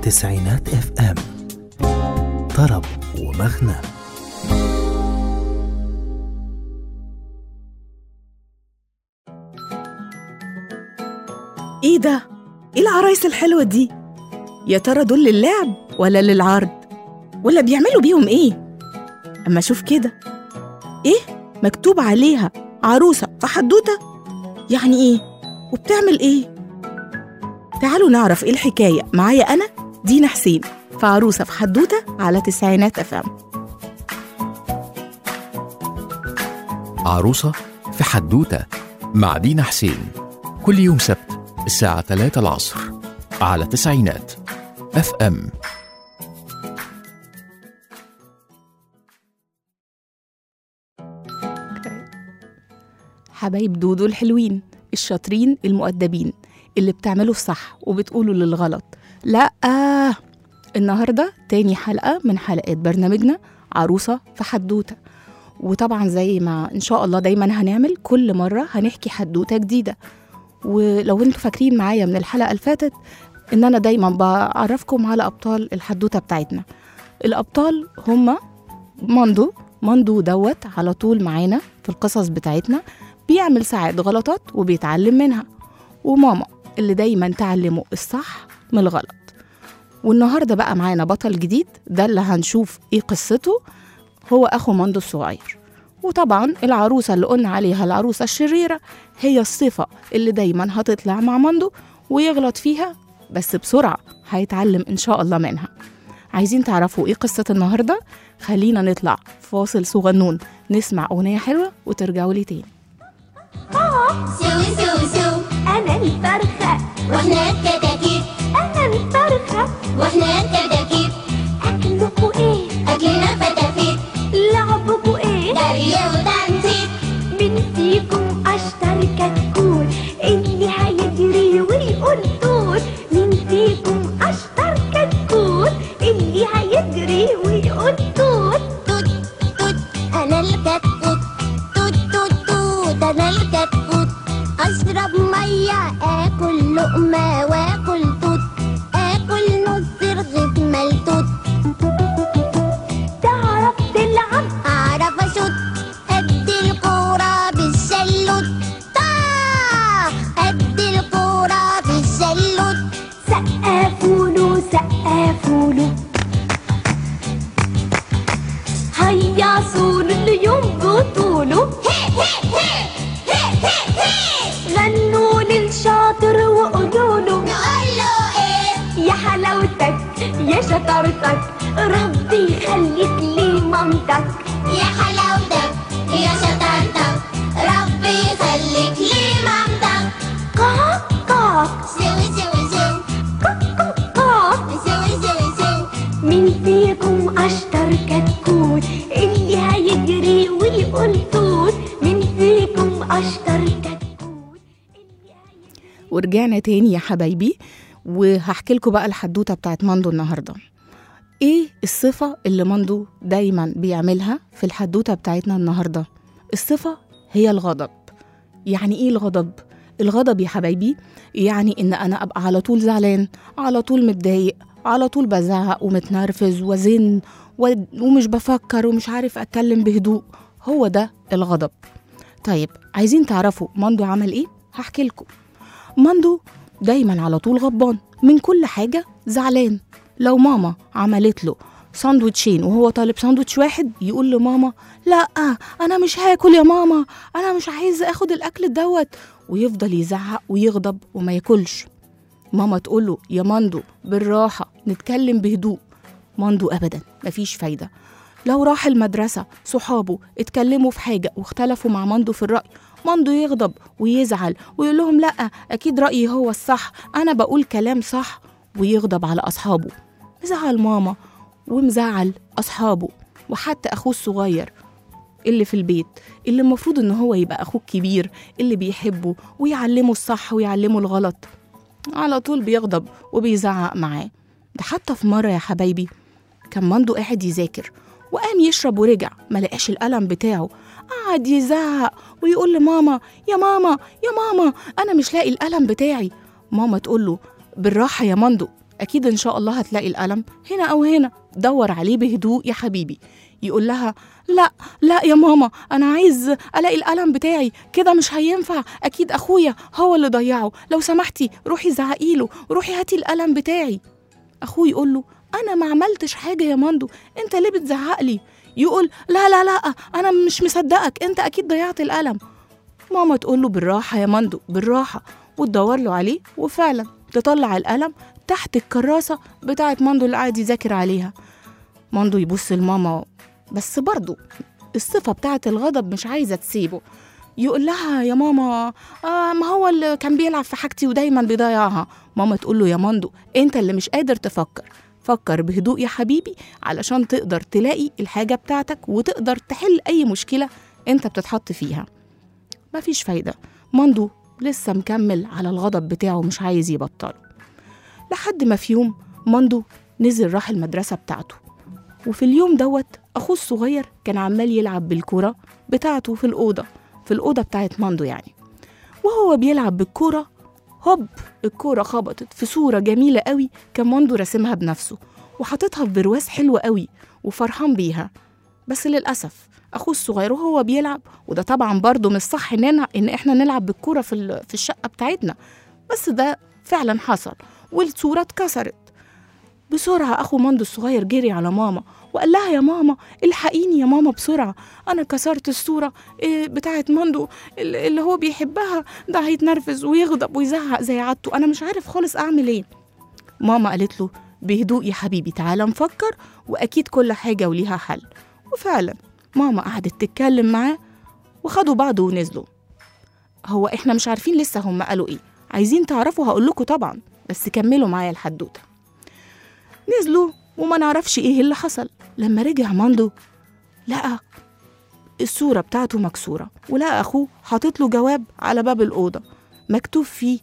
تسعينات اف ام طرب ومغنى ايه ده؟ ايه العرايس الحلوة دي؟ يا ترى دول للعب ولا للعرض؟ ولا بيعملوا بيهم ايه؟ اما اشوف كده ايه؟ مكتوب عليها عروسة في حدوتة؟ يعني ايه؟ وبتعمل ايه؟ تعالوا نعرف ايه الحكاية معايا انا دينا حسين في عروسة في حدوتة على تسعينات افهم عروسة في حدوتة مع دينا حسين كل يوم سبت الساعة 3 العصر على تسعينات اف ام حبايب دودو الحلوين الشاطرين المؤدبين اللي بتعملوا الصح وبتقولوا للغلط لا النهارده تاني حلقه من حلقات برنامجنا عروسه في حدوته وطبعا زي ما ان شاء الله دايما هنعمل كل مره هنحكي حدوته جديده ولو انتوا فاكرين معايا من الحلقه اللي فاتت ان انا دايما بعرفكم على ابطال الحدوته بتاعتنا الابطال هما ماندو ماندو دوت على طول معانا في القصص بتاعتنا بيعمل ساعات غلطات وبيتعلم منها وماما اللي دايما تعلمه الصح من الغلط والنهارده بقى معانا بطل جديد ده اللي هنشوف ايه قصته هو اخو ماندو الصغير وطبعا العروسه اللي قلنا عليها العروسه الشريره هي الصفه اللي دايما هتطلع مع ماندو ويغلط فيها بس بسرعه هيتعلم ان شاء الله منها عايزين تعرفوا ايه قصه النهارده خلينا نطلع فاصل صغنون نسمع اغنيه حلوه وترجعوا لي تاني سوي سوي سو أنا الفرخة واحنا الكتاكيت أنا الفرخة واحنا الكتاكيت أكلكوا إيه؟ اكلنا فتافيت لعبكوا إيه؟ جري وتنطيط مين فيكم أشطر كتكوت اللي هيجري ويقول توت مين فيكم أشطر كتكوت اللي هيجري ويقول توت توت توت انا الكتكوت توت توت توت انا الكتكوت اشرب ميه اكل لقمه واكل توت اكل نص رغيف ملتوت تعرف تلعب اعرف اشوت ادي الكوره بالشلوت طاخ ادي الكوره بالشلوت سقفوله سقفوله هيصوا اليوم بطوله غنوا للشاطر وقولوا له نقول له ايه يا حلاوتك يا شطارتك ربي يخليك لي مامتك يا حلاوتك يا شطارتك ربي يخليك لي مامتك قاق قاق سوي سوي سو قاق قاق سوي سوي سو مين فيكم أشطر كتكوت اللي هيجري ويقول توت مين فيكم أشطر كتكوت اللي هيجري ورجعنا تاني يا حبايبي وهحكي لكم بقى الحدوته بتاعت ماندو النهارده ايه الصفه اللي ماندو دايما بيعملها في الحدوته بتاعتنا النهارده الصفه هي الغضب يعني ايه الغضب الغضب يا حبايبي يعني ان انا ابقى على طول زعلان على طول متضايق على طول بزعق ومتنرفز وزن و- ومش بفكر ومش عارف اتكلم بهدوء هو ده الغضب طيب عايزين تعرفوا ماندو عمل ايه هحكي لكم ماندو دايما على طول غضبان من كل حاجة زعلان لو ماما عملت له ساندوتشين وهو طالب ساندوتش واحد يقول لماما لا انا مش هاكل يا ماما انا مش عايز اخد الاكل دوت ويفضل يزعق ويغضب وما ياكلش ماما تقول له يا ماندو بالراحة نتكلم بهدوء ماندو ابدا مفيش فايدة لو راح المدرسة صحابه اتكلموا في حاجة واختلفوا مع ماندو في الرأي ماندو يغضب ويزعل ويقول لهم لأ أكيد رأيي هو الصح أنا بقول كلام صح ويغضب على أصحابه مزعل ماما ومزعل أصحابه وحتى أخوه الصغير اللي في البيت اللي المفروض إن هو يبقى أخوه الكبير اللي بيحبه ويعلمه الصح ويعلمه الغلط على طول بيغضب وبيزعق معاه ده حتى في مرة يا حبايبي كان ماندو قاعد يذاكر وقام يشرب ورجع ما لقاش القلم بتاعه قعد يزعق ويقول لماما يا ماما يا ماما انا مش لاقي القلم بتاعي ماما تقول له بالراحه يا مندو أكيد إن شاء الله هتلاقي القلم هنا أو هنا دور عليه بهدوء يا حبيبي يقول لها لا لا يا ماما أنا عايز ألاقي القلم بتاعي كده مش هينفع أكيد أخويا هو اللي ضيعه لو سمحتي روحي زعقيله روحي هاتي القلم بتاعي أخوه يقول له أنا ما عملتش حاجة يا مندو أنت ليه بتزعق لي يقول لا لا لا أنا مش مصدقك أنت أكيد ضيعت القلم ماما تقول له بالراحة يا مندو بالراحة وتدور له عليه وفعلا تطلع القلم تحت الكراسة بتاعت مندو اللي قاعد يذاكر عليها مندو يبص لماما بس برضه الصفة بتاعت الغضب مش عايزة تسيبه يقول لها يا ماما آه ما هو اللي كان بيلعب في حاجتي ودايما بيضيعها ماما تقول له يا مندو انت اللي مش قادر تفكر فكر بهدوء يا حبيبي علشان تقدر تلاقي الحاجة بتاعتك وتقدر تحل أي مشكلة انت بتتحط فيها مفيش فايدة مندو لسه مكمل على الغضب بتاعه مش عايز يبطله لحد ما في يوم مندو نزل راح المدرسة بتاعته وفي اليوم دوت أخوه الصغير كان عمال يلعب بالكرة بتاعته في الأوضة في الأوضة بتاعت مندو يعني وهو بيلعب بالكرة هوب الكرة خبطت في صورة جميلة قوي كان مندو راسمها بنفسه وحاططها في برواز حلو قوي وفرحان بيها بس للأسف أخوه الصغير وهو بيلعب وده طبعا برضه مش صح إننا إن إحنا نلعب بالكرة في, ال- في الشقة بتاعتنا بس ده فعلا حصل والصورة اتكسرت بسرعة أخو مندو الصغير جري على ماما وقال لها يا ماما الحقيني يا ماما بسرعة أنا كسرت الصورة إيه، بتاعت مندو ال- اللي هو بيحبها ده هيتنرفز ويغضب ويزعق زي عادته أنا مش عارف خالص أعمل إيه ماما قالت له بهدوء يا حبيبي تعالى نفكر وأكيد كل حاجة وليها حل وفعلا ماما قعدت تتكلم معاه وخدوا بعض ونزلوا هو احنا مش عارفين لسه هم قالوا ايه عايزين تعرفوا هقول لكم طبعا بس كملوا معايا الحدوته نزلوا وما نعرفش ايه اللي حصل لما رجع ماندو لقى الصورة بتاعته مكسورة ولقى أخوه حاطط له جواب على باب الأوضة مكتوب فيه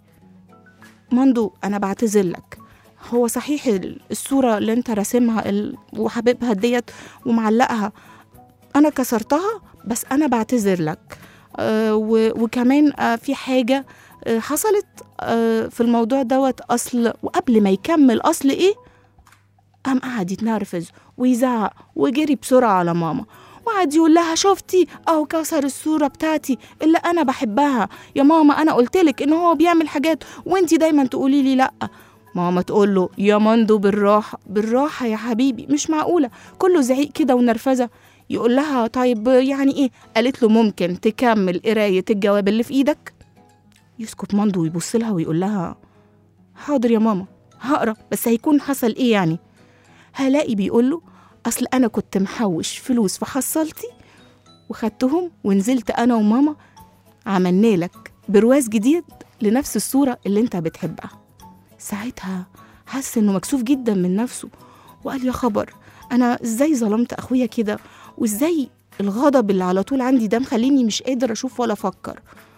ماندو أنا بعتذر لك هو صحيح ال- الصورة اللي انت راسمها ال- وحبيبها ديت ومعلقها أنا كسرتها بس أنا بعتذر لك آه و- وكمان آه في حاجة آه حصلت آه في الموضوع دوت أصل وقبل ما يكمل أصل إيه قام قعد يتنرفز ويزعق وجري بسرعة على ماما وقعد يقول لها شفتي أهو كسر الصورة بتاعتي اللي أنا بحبها يا ماما أنا قلتلك إن هو بيعمل حاجات وإنتي دايما تقولي لي لأ ماما تقول له يا مندو بالراحة بالراحة يا حبيبي مش معقولة كله زعيق كده ونرفزة يقول لها طيب يعني إيه قالت له ممكن تكمل قراية الجواب اللي في إيدك يسكت مندو ويبص لها ويقول لها حاضر يا ماما هقرا بس هيكون حصل إيه يعني هلاقي بيقول له أصل أنا كنت محوش فلوس في حصلتي وخدتهم ونزلت أنا وماما عملنا لك برواز جديد لنفس الصورة اللي أنت بتحبها ساعتها حس إنه مكسوف جدا من نفسه وقال يا خبر أنا إزاي ظلمت أخويا كده وإزاي الغضب اللي على طول عندي ده مخليني مش قادر أشوف ولا أفكر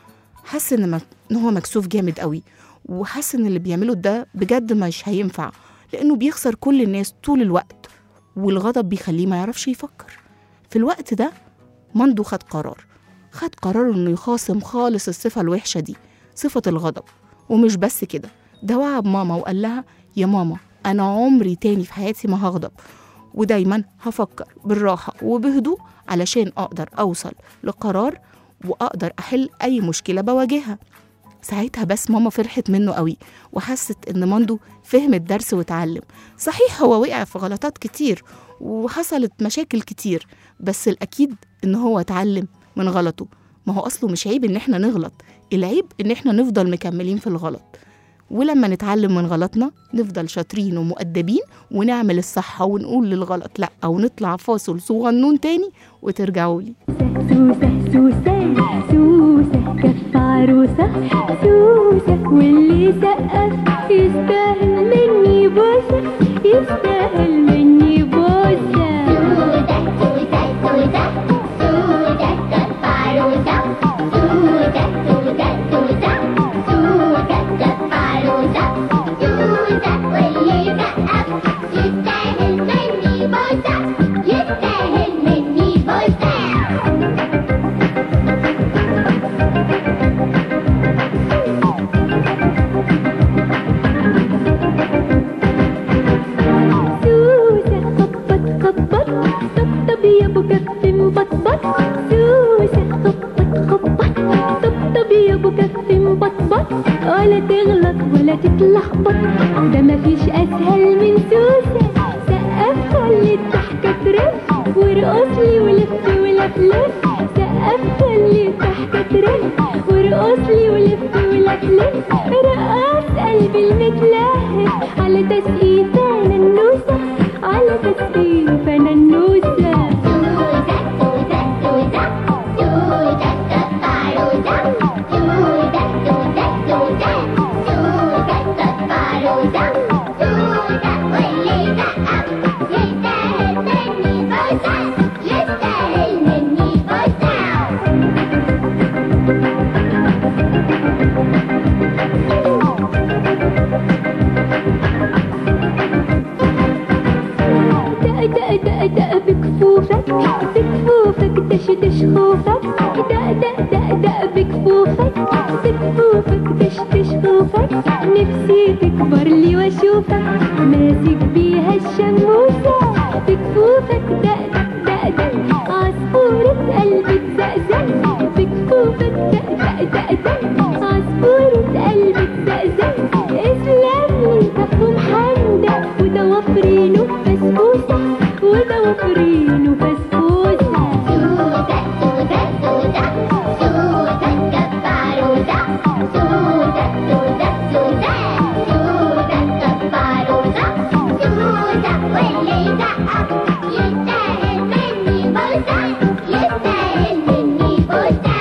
حس إن, مك... إن هو مكسوف جامد قوي وحس إن اللي بيعمله ده بجد مش هينفع لأنه بيخسر كل الناس طول الوقت والغضب بيخليه ما يعرفش يفكر في الوقت ده مندو خد قرار خد قرار إنه يخاصم خالص الصفة الوحشة دي صفة الغضب ومش بس كده ده وعد ماما وقال لها يا ماما أنا عمري تاني في حياتي ما هغضب ودايما هفكر بالراحة وبهدوء علشان أقدر أوصل لقرار وأقدر أحل أي مشكلة بواجهها ساعتها بس ماما فرحت منه قوي وحست إن مندو فهم الدرس واتعلم صحيح هو وقع في غلطات كتير وحصلت مشاكل كتير بس الأكيد إن هو اتعلم من غلطه ما هو أصله مش عيب إن إحنا نغلط العيب إن إحنا نفضل مكملين في الغلط ولما نتعلم من غلطنا نفضل شاطرين ومؤدبين ونعمل الصح ونقول للغلط لأ أو نطلع فاصل صغنون تاني وترجعوا لي سوسة سوسة سوسة كف عروسة سوسة واللي سقف يستاهل مني بوسة يستاهل مني بوسة سودة سودة سودة سودة كف عروسة سودة سودة سودة سودة كف عروسة سودة واللي سقف يستاهل مني بوسة يستاهل مني بوسة تغلط ولا تتلخبط ده مفيش اسهل من سوسة سقف خلي الضحكة ترف وارقص لي ولف ولف لف سقف خلي الضحكة ترف وارقص لي ولف ولف لف رقص قلبي المتلهف على تسقيف انا النوسة على تسقيف انا النوسة يستاهل مني بوسة دق دق دق دق بكفوفك بكفوفك دش دش خوفك دق دق دق دق بكفوفك بكفوفك دش دش خوفك نفسي تكبر لي واشوفك ماسك بيها الشموسة بكفوفك دق دق دق عصفورة قلبي تزقزق بكفوفك دق دق دق دق عصفورة قلبي تزقزق اسلم لي كف محندق وضوافرينه بسبوسة وضوافرينه بسبوسة يستاهل مني بوسة يستاهل مني بوسة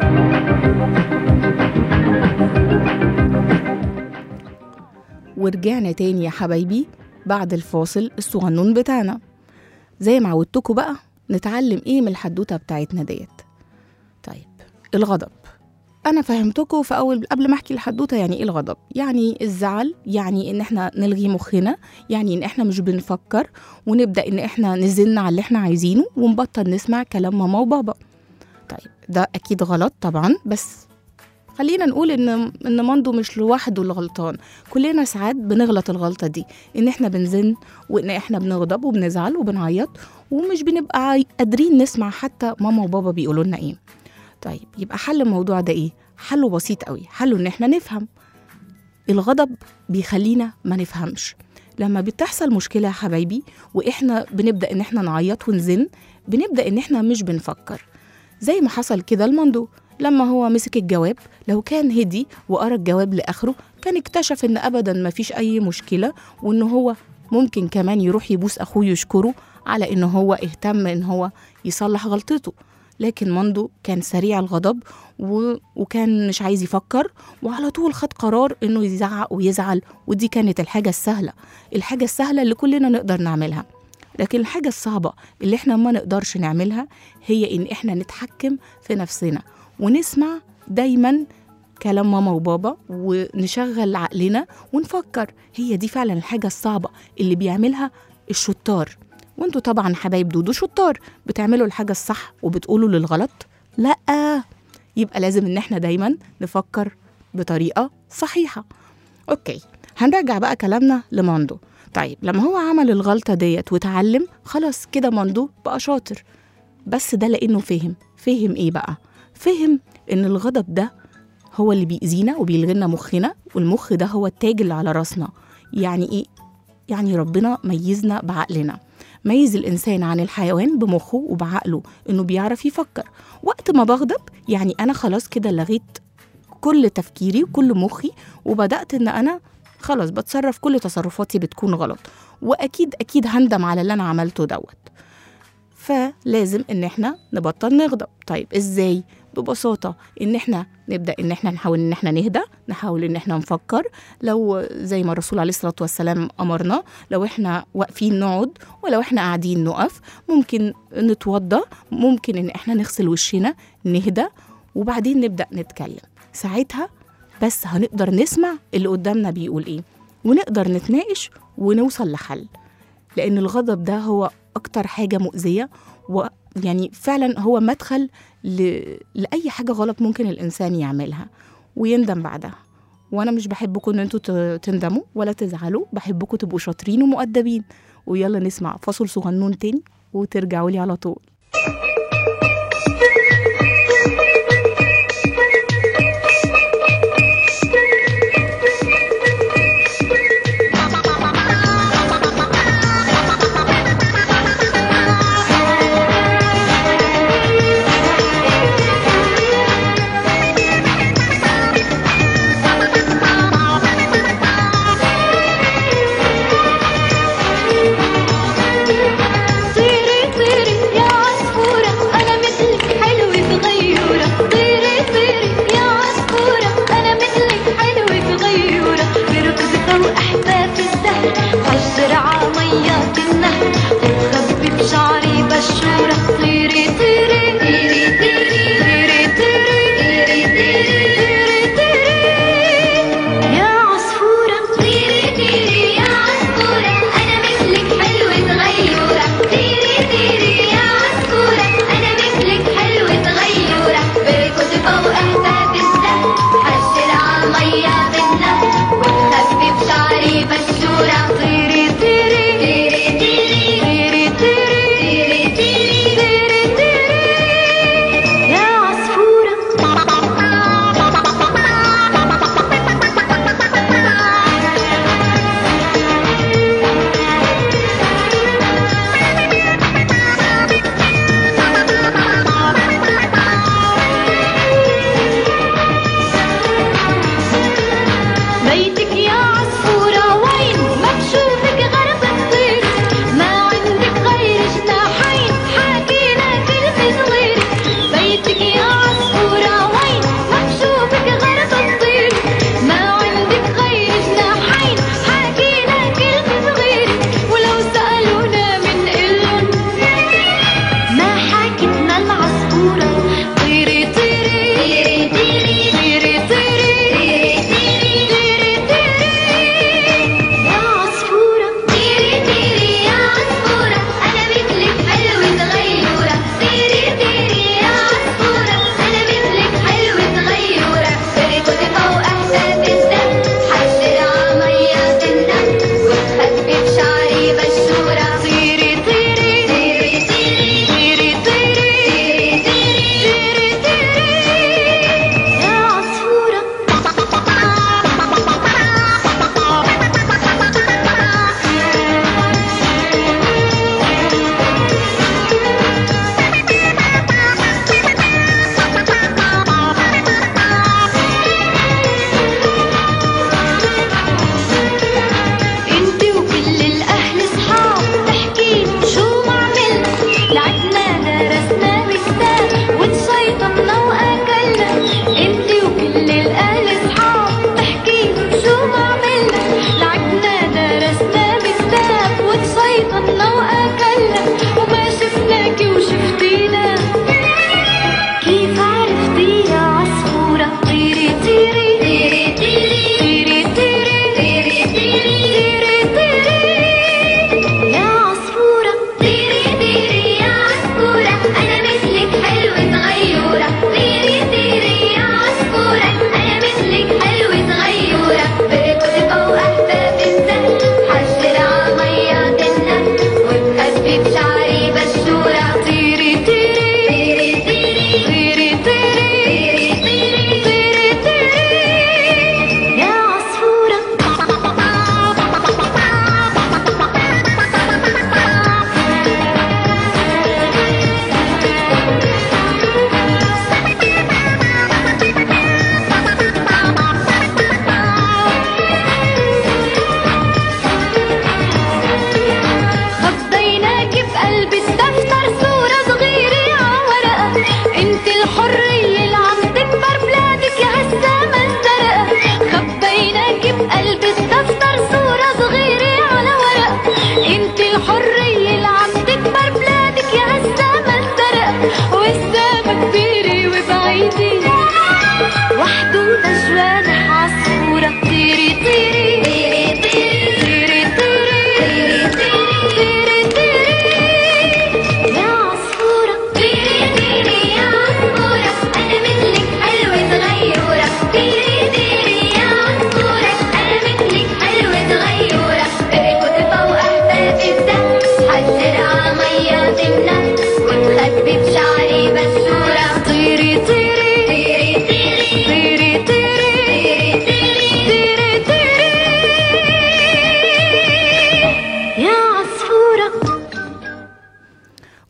ورجعنا تاني يا حبايبي بعد الفاصل الصغنون بتاعنا زي ما عودتكم بقى نتعلم ايه من الحدوته بتاعتنا ديت طيب الغضب انا فهمتكم في اول قبل ما احكي الحدوته يعني ايه الغضب يعني الزعل يعني ان احنا نلغي مخنا يعني ان احنا مش بنفكر ونبدا ان احنا نزن على اللي احنا عايزينه ونبطل نسمع كلام ماما وبابا طيب ده اكيد غلط طبعا بس خلينا نقول ان ان ماندو مش لوحده اللي غلطان كلنا ساعات بنغلط الغلطه دي ان احنا بنزن وان احنا بنغضب وبنزعل وبنعيط ومش بنبقى عاي- قادرين نسمع حتى ماما وبابا بيقولوا لنا ايه طيب يبقى حل الموضوع ده ايه حله بسيط قوي حله ان احنا نفهم الغضب بيخلينا ما نفهمش لما بتحصل مشكلة يا حبايبي وإحنا بنبدأ إن إحنا نعيط ونزن بنبدأ إن إحنا مش بنفكر زي ما حصل كده المندو لما هو مسك الجواب لو كان هدي وقرا الجواب لآخره كان اكتشف إن أبدا ما فيش أي مشكلة وإن هو ممكن كمان يروح يبوس أخوه يشكره على إن هو اهتم إن هو يصلح غلطته لكن مندو كان سريع الغضب و... وكان مش عايز يفكر وعلى طول خد قرار انه يزعق ويزعل ودي كانت الحاجة السهلة الحاجة السهلة اللي كلنا نقدر نعملها لكن الحاجة الصعبة اللي احنا ما نقدرش نعملها هي ان احنا نتحكم في نفسنا ونسمع دايما كلام ماما وبابا ونشغل عقلنا ونفكر هي دي فعلا الحاجة الصعبة اللي بيعملها الشطار وانتوا طبعا حبايب دودو شطار بتعملوا الحاجة الصح وبتقولوا للغلط لأ يبقى لازم ان احنا دايما نفكر بطريقة صحيحة اوكي هنرجع بقى كلامنا لماندو طيب لما هو عمل الغلطة ديت وتعلم خلاص كده ماندو بقى شاطر بس ده لانه فهم فهم ايه بقى فهم ان الغضب ده هو اللي بيأذينا وبيلغينا مخنا والمخ ده هو التاج اللي على راسنا يعني ايه يعني ربنا ميزنا بعقلنا ميز الإنسان عن الحيوان بمخه وبعقله إنه بيعرف يفكر وقت ما بغضب يعني أنا خلاص كده لغيت كل تفكيري وكل مخي وبدأت إن أنا خلاص بتصرف كل تصرفاتي بتكون غلط وأكيد أكيد هندم على اللي أنا عملته دوت فلازم إن إحنا نبطل نغضب طيب إزاي؟ ببساطة إن إحنا نبدأ إن إحنا نحاول إن إحنا نهدى نحاول إن إحنا نفكر لو زي ما الرسول عليه الصلاة والسلام أمرنا لو إحنا واقفين نقعد ولو إحنا قاعدين نقف ممكن نتوضى ممكن إن إحنا نغسل وشنا نهدى وبعدين نبدأ نتكلم ساعتها بس هنقدر نسمع اللي قدامنا بيقول إيه ونقدر نتناقش ونوصل لحل لأن الغضب ده هو أكتر حاجة مؤذية ويعني فعلا هو مدخل ل... لأي حاجة غلط ممكن الإنسان يعملها ويندم بعدها وأنا مش بحبكم إن انتوا ت- تندموا ولا تزعلوا بحبكم تبقوا شاطرين ومؤدبين ويلا نسمع فصل صغنون تاني وترجعوا لي على طول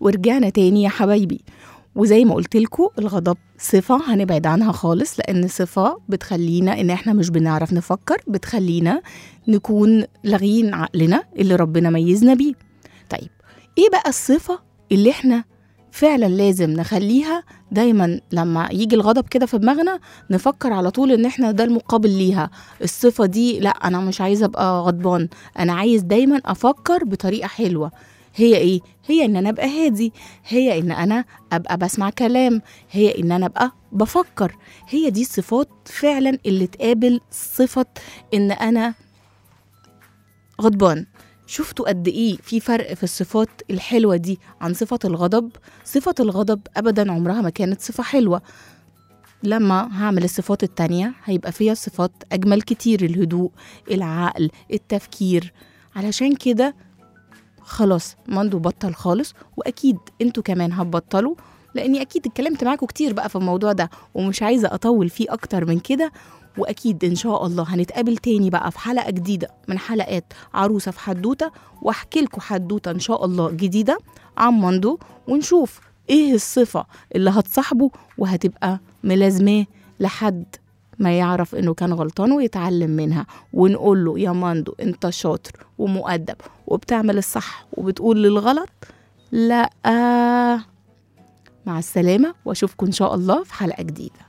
ورجعنا تاني يا حبايبي وزي ما قلت لكم الغضب صفة هنبعد عنها خالص لأن صفة بتخلينا إن إحنا مش بنعرف نفكر بتخلينا نكون لاغيين عقلنا اللي ربنا ميزنا بيه طيب إيه بقى الصفة اللي إحنا فعلا لازم نخليها دايما لما يجي الغضب كده في دماغنا نفكر على طول ان احنا ده المقابل ليها الصفة دي لا انا مش عايزة ابقى غضبان انا عايز دايما افكر بطريقة حلوة هي ايه هي ان انا ابقى هادي هي ان انا ابقى بسمع كلام هي ان انا ابقى بفكر هي دي الصفات فعلا اللي تقابل صفة ان انا غضبان شفتوا قد ايه في فرق في الصفات الحلوه دي عن صفه الغضب صفه الغضب ابدا عمرها ما كانت صفه حلوه لما هعمل الصفات التانية هيبقى فيها صفات أجمل كتير الهدوء العقل التفكير علشان كده خلاص مندو بطل خالص وأكيد انتوا كمان هتبطلوا لأني أكيد اتكلمت معاكم كتير بقى في الموضوع ده ومش عايزة أطول فيه أكتر من كده واكيد ان شاء الله هنتقابل تاني بقى في حلقه جديده من حلقات عروسه في حدوته واحكي لكم حدوته ان شاء الله جديده عن مندو ونشوف ايه الصفه اللي هتصاحبه وهتبقى ملازماه لحد ما يعرف انه كان غلطان ويتعلم منها ونقول له يا ماندو انت شاطر ومؤدب وبتعمل الصح وبتقول للغلط لا مع السلامه واشوفكم ان شاء الله في حلقه جديده